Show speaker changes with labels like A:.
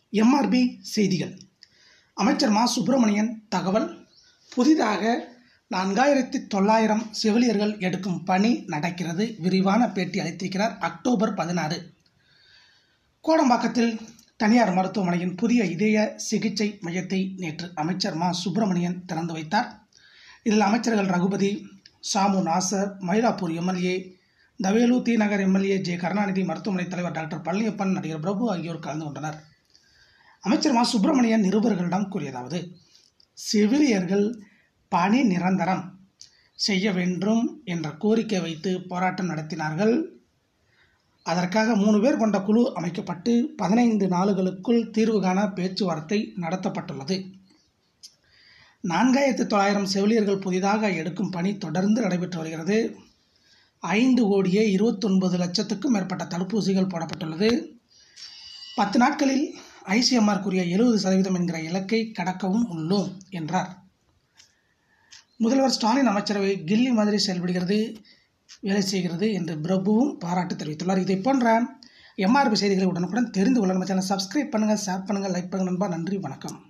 A: MRP செய்திகள் அமைச்சர் மா சுப்பிரமணியன் தகவல் புதிதாக நான்காயிரத்தி தொள்ளாயிரம் செவிலியர்கள் எடுக்கும் பணி நடக்கிறது விரிவான பேட்டி அளித்திருக்கிறார் அக்டோபர் பதினாறு கோடம்பாக்கத்தில் தனியார் மருத்துவமனையின் புதிய இதய சிகிச்சை மையத்தை நேற்று அமைச்சர் மா சுப்பிரமணியன் திறந்து வைத்தார் இதில் அமைச்சர்கள் Raghupathi Samu Nasar Mylapore MLA Thavelu T Nagar MLA J Karunanidhi மருத்துவமனை தலைவர் டாக்டர் பழனியப்பன் நடிகர் பிரபு ஆகியோர் கலந்து கொண்டனர் அமைச்சர் மா சுப்பிரமணியன் நிருபர்களிடம் கூறியதாவது செவிலியர்கள் பணி நிரந்தரம் செய்ய வேண்டும் என்ற கோரிக்கை வைத்து போராட்டம் நடத்தினார்கள் அதற்காக மூணு பேர் கொண்ட குழு அமைக்கப்பட்டு பதினைந்து நாளுகளுக்குள் தீர்வு காண பேச்சுவார்த்தை நடத்தப்பட்டுள்ளது நான்காயிரத்து தொள்ளாயிரம் செவிலியர்கள் புதிதாக எடுக்கும் பணி தொடர்ந்து நடைபெற்று வருகிறது ஐந்து கோடியே இருபத்தொன்பது லட்சத்துக்கும் மேற்பட்ட தடுப்பூசிகள் போடப்பட்டுள்ளது பத்து நாட்களில் ஐசிஎம்ஆர் கூறிய எழுபது சதவீதம் என்கிற இலக்கை கடக்கவும் உள்ளோம் என்றார் முதல்வர் ஸ்டாலின் அமைச்சரவை கில்லி மாதிரி செயல்படுகிறது வேலை செய்கிறது என்று பிரபுவும் பாராட்டு தெரிவித்துள்ளார் இதை போன்ற எம்ஆர்பி செய்திகளை உடனுக்குடன் தெரிந்து கொள்ள நம்ம சேனல் சப்ஸ்கிரைப் பண்ணுங்கள் ஷேர் பண்ணுங்கள் லைக் பண்ணுங்கள் நண்பா நன்றி வணக்கம்